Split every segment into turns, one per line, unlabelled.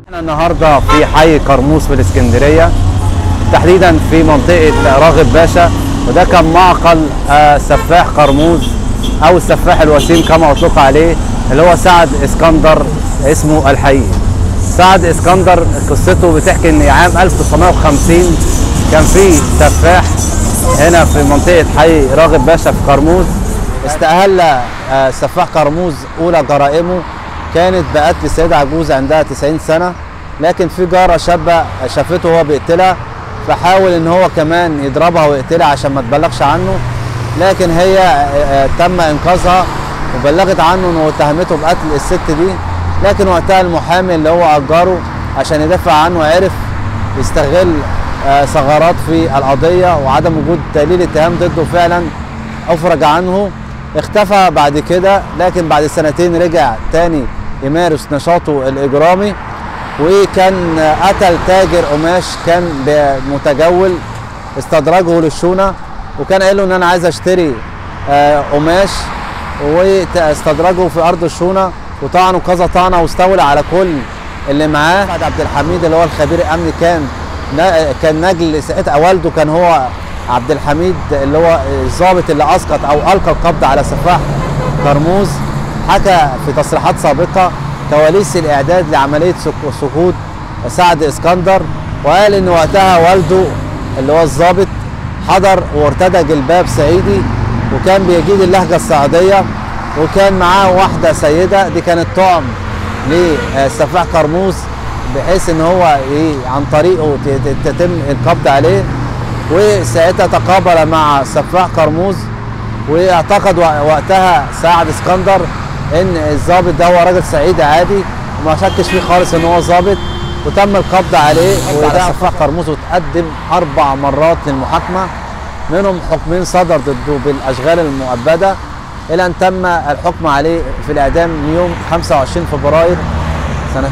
احنا النهارده في حي قرموس في الاسكندريه تحديدا في منطقه راغب باشا وده كان معقل آه، سفاح قرموز او السفاح الوسيم كما اطلق عليه اللي هو سعد اسكندر اسمه الحقيقي سعد اسكندر قصته بتحكي ان عام 1950 كان في سفاح هنا في منطقه حي راغب باشا في قرموز استأهل آه، سفاح قرموز اولى جرائمه كانت بقتل سيدة عجوز عندها 90 سنة لكن في جارة شابة شافته وهو بيقتلها فحاول ان هو كمان يضربها ويقتلها عشان ما تبلغش عنه لكن هي آه، آه، تم انقاذها وبلغت عنه انه اتهمته بقتل الست دي لكن وقتها المحامي اللي هو اجره عشان يدافع عنه عرف يستغل آه، ثغرات في القضية وعدم وجود دليل اتهام ضده فعلا افرج عنه اختفى بعد كده لكن بعد سنتين رجع تاني يمارس نشاطه الاجرامي وكان قتل تاجر قماش كان متجول استدرجه للشونه وكان قال له ان انا عايز اشتري آه، قماش واستدرجه في ارض الشونه وطعنه كذا طعنه واستولى على كل اللي معاه بعد عبد الحميد اللي هو الخبير الامني كان نا- كان نجل ساعتها والده كان هو عبد الحميد اللي هو الضابط اللي اسقط او القى القبض على سفاح كرموز حكى في تصريحات سابقه كواليس الاعداد لعمليه سك- سقوط سعد اسكندر وقال ان وقتها والده اللي هو الضابط حضر وارتدى جلباب صعيدي وكان بيجيد اللهجه الصعيديه وكان معاه واحده سيده دي كانت طعم لسفاح كرموز بحيث ان هو ايه عن طريقه ت- ت- تتم القبض عليه وساعتها تقابل مع سفاح كرموز واعتقد وق- وقتها سعد اسكندر ان الضابط ده هو راجل صعيدي عادي وما شكش فيه خالص ان هو ضابط وتم القبض عليه وده سفاح كرموز وتقدم اربع مرات للمحاكمه منهم حكمين صدر ضده بالاشغال المؤبده الى ان تم الحكم عليه في الاعدام يوم 25 فبراير سنه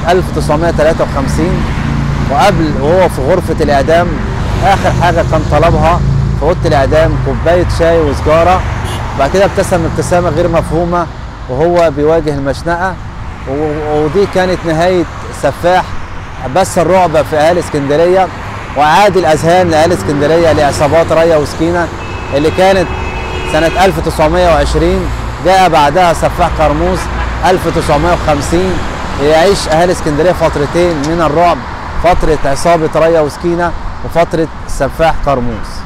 1953 وقبل وهو في غرفه الاعدام اخر حاجه كان طلبها في اوضه الاعدام كوبايه شاي وسجاره بعد كده ابتسم ابتسامه غير مفهومه وهو بيواجه المشنقه و- ودي كانت نهايه سفاح بث الرعب في اهالي اسكندريه واعاد الاذهان لاهالي اسكندريه لعصابات ريا وسكينه اللي كانت سنه 1920 جاء بعدها سفاح قرموز 1950 يعيش اهالي اسكندريه فترتين من الرعب فتره عصابه ريا وسكينه وفتره سفاح قرموز